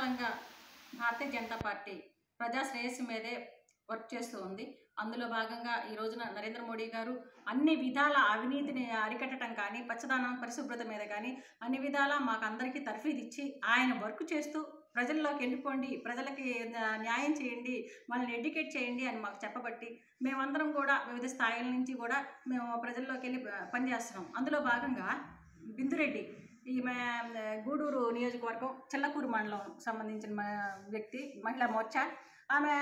కాలంగా భారతీయ జనతా పార్టీ ప్రజా శ్రేయస్సు మీదే వర్క్ చేస్తూ ఉంది అందులో భాగంగా ఈ రోజున నరేంద్ర మోడీ గారు అన్ని విధాల అవినీతిని అరికట్టడం కానీ పచ్చదనం పరిశుభ్రత మీద కానీ అన్ని విధాలా మాకు అందరికీ తర్ఫీదు ఇచ్చి ఆయన వర్క్ చేస్తూ ప్రజల్లోకి వెళ్ళిపోండి ప్రజలకి ఆ, న్యాయం చేయండి వాళ్ళని ఎడ్యుకేట్ చేయండి అని మాకు చెప్పబట్టి మేమందరం కూడా వివిధ స్థాయిల నుంచి కూడా మేము ప్రజల్లోకి వెళ్ళి ప- పనిచేస్తున్నాం అందులో భాగంగా బిందురెడ్డి ఈమె ఆ, గూడూరు నియోజకవర్గం చెల్లకూరు మండలం సంబంధించిన మ- వ్యక్తి మహిళా మోర్చా ఆమె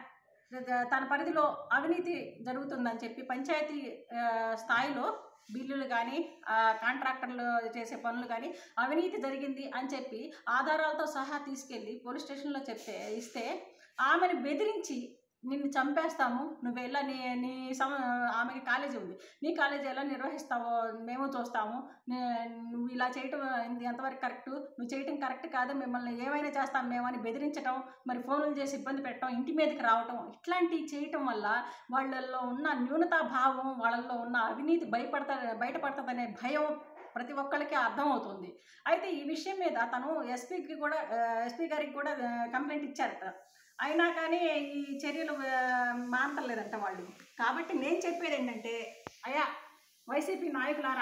ద- తన పరిధిలో అవినీతి జరుగుతుందని చెప్పి పంచాయతీ ఆ, స్థాయిలో బిల్లులు కానీ కాంట్రాక్టర్లు చేసే పనులు కానీ అవినీతి జరిగింది అని చెప్పి ఆధారాలతో సహా తీసుకెళ్ళి పోలీస్ స్టేషన్లో చెప్తే ఇస్తే ఆమెను బెదిరించి నిన్ను చంపేస్తాము నువ్వు వెళ్ళ నీ నీ సమ ఆమెకి కాలేజీ ఉంది నీ కాలేజీ ఎలా నిర్వహిస్తావో మేము చూస్తాము నే- నువ్వు ఇలా చేయటం ఇది ఎంతవరకు కరెక్ట్ నువ్వు చేయటం కరెక్ట్ కాదు మిమ్మల్ని ఏమైనా చేస్తాం మేమని బెదిరించటం మరి ఫోన్లు చేసి ఇబ్బంది పెట్టడం ఇంటి మీదకి రావటం ఇట్లాంటివి చేయటం వల్ల వాళ్ళల్లో ఉన్న న్యూనతా భావం వాళ్ళల్లో ఉన్న అవినీతి భయపడతా బయటపడుతుందనే భయం ప్రతి ఒక్కరికి అర్థమవుతుంది అయితే ఈ విషయం మీద తను ఎస్పీకి కూడా ఎస్పీ గారికి కూడా ఆ, కంప్లైంట్ ఇచ్చారట అయినా కానీ ఈ చర్యలు ఆ, మానతలేదంట వాళ్ళు కాబట్టి నేను చెప్పేది ఏంటంటే అయ్యా వైసీపీ నాయకులారా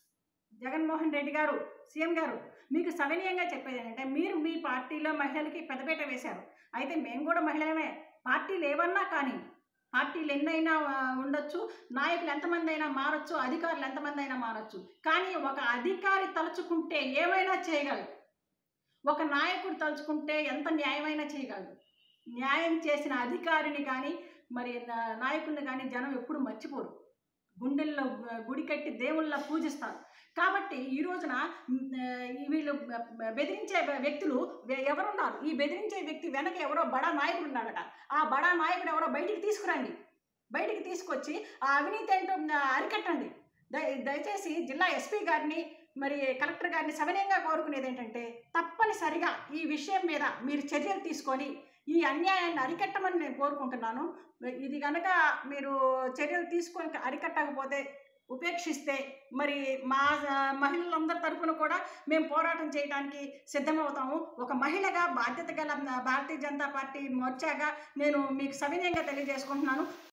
జగన్మోహన్ రెడ్డి గారు సీఎం గారు మీకు సవినీయంగా చెప్పేది ఏంటంటే మీరు మీ పార్టీలో మహిళలకి పెద్దపీట వేశారు అయితే మేము కూడా మహిళలమే పార్టీలు ఏమన్నా కానీ పార్టీలు ఎన్నైనా ఆ, ఉండొచ్చు నాయకులు ఎంతమంది అయినా మారొచ్చు అధికారులు ఎంతమంది అయినా మారొచ్చు కానీ ఒక అధికారి తలుచుకుంటే ఏమైనా చేయగలరు ఒక నాయకుడు తలుచుకుంటే ఎంత న్యాయమైనా చేయగలరు న్యాయం చేసిన అధికారిని కానీ మరి నా- నాయకుడిని కానీ జనం ఎప్పుడు మర్చిపోరు గుండెల్లో ఆ, గుడి కట్టి దేవుళ్ళ పూజిస్తారు కాబట్టి ఈ రోజున మ్, ఆ, ఈ వీళ్ళు బ- బ- బెదిరించే బ- వ్యక్తులు వె- ఎవరున్నారు ఈ బెదిరించే వ్యక్తి వెనక ఎవరో బడా నాయకుడు ఉన్నాడట ఆ బడా నాయకుడు ఎవరో బయటికి తీసుకురండి బయటికి తీసుకొచ్చి ఆ అవినీతి ఏంటో ఆ, అరికట్టండి దయ దయచేసి జిల్లా ఎస్పీ గారిని మరి కలెక్టర్ గారిని సవినయంగా కోరుకునేది ఏంటంటే తప్పనిసరిగా ఈ విషయం మీద మీరు చర్యలు తీసుకొని ఈ అన్యాయాన్ని అరికట్టమని నేను కోరుకుంటున్నాను ఇది కనుక మీరు చర్యలు తీసుకొని అరికట్టకపోతే ఉపేక్షిస్తే మరి మా ఆ, మహిళలందరి తరపున కూడా మేము పోరాటం చేయడానికి సిద్ధమవుతాము ఒక మహిళగా బాధ్యత గల ఆ, భారతీయ జనతా పార్టీ మోర్చాగా నేను మీకు సవినయంగా తెలియజేసుకుంటున్నాను